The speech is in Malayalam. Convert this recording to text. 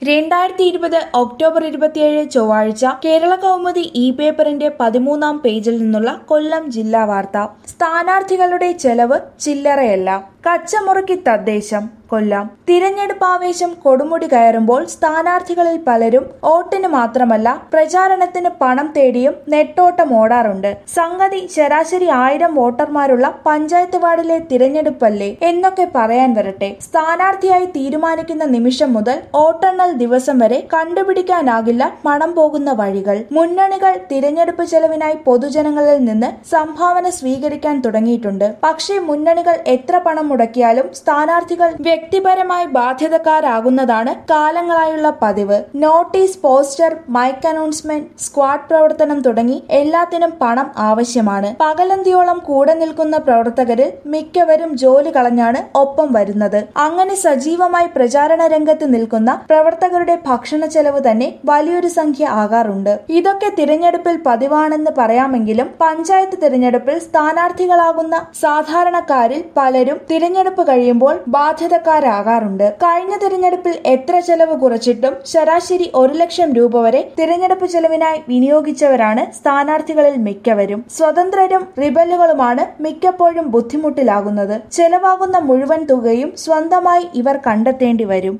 രണ്ടായിരത്തി ഇരുപത് ഒക്ടോബർ ഇരുപത്തിയേഴ് ചൊവ്വാഴ്ച കേരള കൗമുദി ഇ പേപ്പറിന്റെ പതിമൂന്നാം പേജിൽ നിന്നുള്ള കൊല്ലം ജില്ലാ വാർത്ത സ്ഥാനാർത്ഥികളുടെ ചെലവ് ചില്ലറയല്ല കച്ചമുറുക്കി തദ്ദേശം കൊല്ലം തിരഞ്ഞെടുപ്പ് ആവേശം കൊടുമുടി കയറുമ്പോൾ സ്ഥാനാർത്ഥികളിൽ പലരും വോട്ടിന് മാത്രമല്ല പ്രചാരണത്തിന് പണം തേടിയും നെട്ടോട്ടം ഓടാറുണ്ട് സംഗതി ശരാശരി ആയിരം വോട്ടർമാരുള്ള പഞ്ചായത്ത് വാർഡിലെ തിരഞ്ഞെടുപ്പല്ലേ എന്നൊക്കെ പറയാൻ വരട്ടെ സ്ഥാനാർത്ഥിയായി തീരുമാനിക്കുന്ന നിമിഷം മുതൽ വോട്ടെണ്ണൽ ദിവസം വരെ കണ്ടുപിടിക്കാനാകില്ല പണം പോകുന്ന വഴികൾ മുന്നണികൾ തിരഞ്ഞെടുപ്പ് ചെലവിനായി പൊതുജനങ്ങളിൽ നിന്ന് സംഭാവന സ്വീകരിക്കാൻ തുടങ്ങിയിട്ടുണ്ട് പക്ഷേ മുന്നണികൾ എത്ര പണം മുടക്കിയാലും സ്ഥാനാർത്ഥികൾ വ്യക്തിപരമായി ബാധ്യതക്കാരാകുന്നതാണ് കാലങ്ങളായുള്ള പതിവ് notice poster mike announcement squad പ്രവർത്തനം തുടങ്ങി എല്ലാത്തിനും പണം ആവശ്യമാണ് പകലന്തിയോളം കൂടെ നിൽക്കുന്ന പ്രവർത്തകരിൽ മിക്കവരും ജോലി കളഞ്ഞാണ് ഒപ്പം വരുന്നത് അങ്ങനെ സജീവമായി പ്രചാരണ രംഗത്ത് നിൽക്കുന്ന പ്രവർത്തകരുടെ ഭക്ഷണ ചെലവ് തന്നെ വലിയൊരു സംഖ്യ ആകാറുണ്ട് ഇതൊക്കെ തിരഞ്ഞെടുപ്പിൽ പതിവാണെന്ന് പറയാമെങ്കിലും പഞ്ചായത്ത് തിരഞ്ഞെടുപ്പിൽ സ്ഥാനാർത്ഥികളാകുന്ന സാധാരണക്കാരിൽ പലരും തിരഞ്ഞെടുപ്പ് കഴിയുമ്പോൾ ബാധ്യതക്കാരാകാറുണ്ട് കഴിഞ്ഞ തിരഞ്ഞെടുപ്പിൽ എത്ര ചെലവ് കുറച്ചിട്ടും ശരാശരി ഒരു ലക്ഷം രൂപ വരെ തിരഞ്ഞെടുപ്പ് ചെലവിനായി വിനിയോഗിച്ചവരാണ് സ്ഥാനാർത്ഥികളിൽ മിക്കവരും സ്വതന്ത്രരും റിബലുകളുമാണ് മിക്കപ്പോഴും ബുദ്ധിമുട്ടിലാകുന്നത് ചെലവാകുന്ന മുഴുവൻ തുകയും സ്വന്തമായി ഇവർ കണ്ടെത്തേണ്ടി വരും